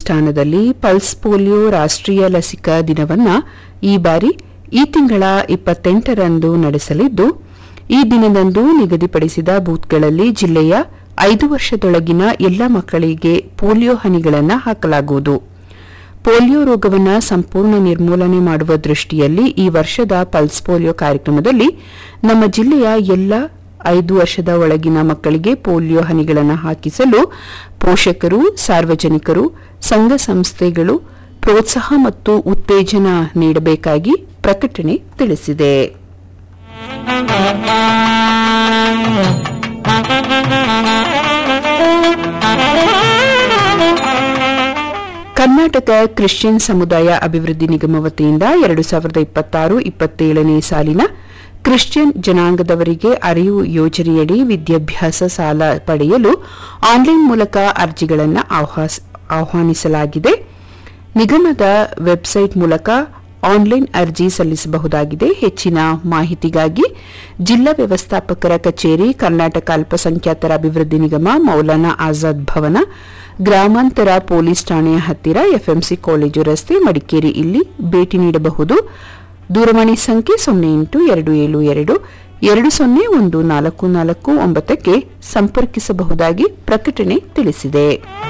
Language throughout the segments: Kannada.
ಅನುಷ್ಠಾನದಲ್ಲಿ ಪಲ್ಸ್ ಪೋಲಿಯೋ ರಾಷ್ಟ್ರೀಯ ಲಸಿಕಾ ದಿನವನ್ನ ಈ ಬಾರಿ ಈ ತಿಂಗಳ ಇಪ್ಪತ್ತೆಂಟರಂದು ನಡೆಸಲಿದ್ದು ಈ ದಿನದಂದು ನಿಗದಿಪಡಿಸಿದ ಬೂತ್ಗಳಲ್ಲಿ ಜಿಲ್ಲೆಯ ಐದು ವರ್ಷದೊಳಗಿನ ಎಲ್ಲ ಮಕ್ಕಳಿಗೆ ಪೋಲಿಯೋ ಹನಿಗಳನ್ನು ಹಾಕಲಾಗುವುದು ಪೋಲಿಯೋ ರೋಗವನ್ನು ಸಂಪೂರ್ಣ ನಿರ್ಮೂಲನೆ ಮಾಡುವ ದೃಷ್ಟಿಯಲ್ಲಿ ಈ ವರ್ಷದ ಪಲ್ಸ್ ಪೋಲಿಯೋ ಕಾರ್ಯಕ್ರಮದಲ್ಲಿ ನಮ್ಮ ಜಿಲ್ಲೆಯ ಎಲ್ಲ ಐದು ವರ್ಷದ ಒಳಗಿನ ಮಕ್ಕಳಿಗೆ ಪೋಲಿಯೋ ಹನಿಗಳನ್ನು ಹಾಕಿಸಲು ಪೋಷಕರು ಸಾರ್ವಜನಿಕರು ಸಂಘ ಸಂಸ್ಥೆಗಳು ಪ್ರೋತ್ಸಾಹ ಮತ್ತು ಉತ್ತೇಜನ ನೀಡಬೇಕಾಗಿ ಪ್ರಕಟಣೆ ತಿಳಿಸಿದೆ ಕರ್ನಾಟಕ ಕ್ರಿಶ್ಚಿಯನ್ ಸಮುದಾಯ ಅಭಿವೃದ್ಧಿ ನಿಗಮ ವತಿಯಿಂದ ಎರಡು ಸಾವಿರದ ಇಪ್ಪತ್ತಾರು ಇಪ್ಪತ್ತೇಳನೇ ಸಾಲಿನ ಕ್ರಿಶ್ಚಿಯನ್ ಜನಾಂಗದವರಿಗೆ ಅರಿವು ಯೋಜನೆಯಡಿ ವಿದ್ಯಾಭ್ಯಾಸ ಸಾಲ ಪಡೆಯಲು ಆನ್ಲೈನ್ ಮೂಲಕ ಅರ್ಜಿಗಳನ್ನು ಆಹ್ವಾನಿಸಲಾಗಿದೆ ನಿಗಮದ ವೆಬ್ಸೈಟ್ ಮೂಲಕ ಆನ್ಲೈನ್ ಅರ್ಜಿ ಸಲ್ಲಿಸಬಹುದಾಗಿದೆ ಹೆಚ್ಚಿನ ಮಾಹಿತಿಗಾಗಿ ಜಿಲ್ಲಾ ವ್ಯವಸ್ಥಾಪಕರ ಕಚೇರಿ ಕರ್ನಾಟಕ ಅಲ್ಪಸಂಖ್ಯಾತರ ಅಭಿವೃದ್ಧಿ ನಿಗಮ ಮೌಲಾನಾ ಆಜಾದ್ ಭವನ ಗ್ರಾಮಾಂತರ ಪೊಲೀಸ್ ಠಾಣೆಯ ಹತ್ತಿರ ಎಫ್ಎಂಸಿ ಕಾಲೇಜು ರಸ್ತೆ ಮಡಿಕೇರಿ ಇಲ್ಲಿ ಭೇಟಿ ನೀಡಬಹುದು ದೂರವಾಣಿ ಸಂಖ್ಯೆ ಸೊನ್ನೆ ಎಂಟು ಎರಡು ಏಳು ಎರಡು ಎರಡು ಸೊನ್ನೆ ಒಂದು ನಾಲ್ಕು ನಾಲ್ಕು ಒಂಬತ್ತಕ್ಕೆ ಸಂಪರ್ಕಿಸಬಹುದಾಗಿ ಪ್ರಕಟಣೆ ತಿಳಿಸಿದೆ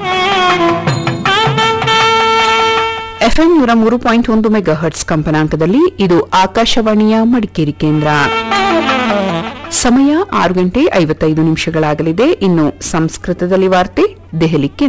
ಎಫ್ಎಂ ನೂರ ಮೂರು ಪಾಯಿಂಟ್ ಒಂದು ಮೆಗಾಹರ್ಟ್ಸ್ ಕಂಪನಾಂಕದಲ್ಲಿ ಇದು ಆಕಾಶವಾಣಿಯ ಮಡಿಕೇರಿ ಕೇಂದ್ರ ಸಮಯ ಆರು ಗಂಟೆ ಐವತ್ತೈದು ನಿಮಿಷಗಳಾಗಲಿದೆ ಇನ್ನು ಸಂಸ್ಕೃತದಲ್ಲಿ ವಾರ್ತೆ ದೆಹಲಿ ಕೇಂದ್ರ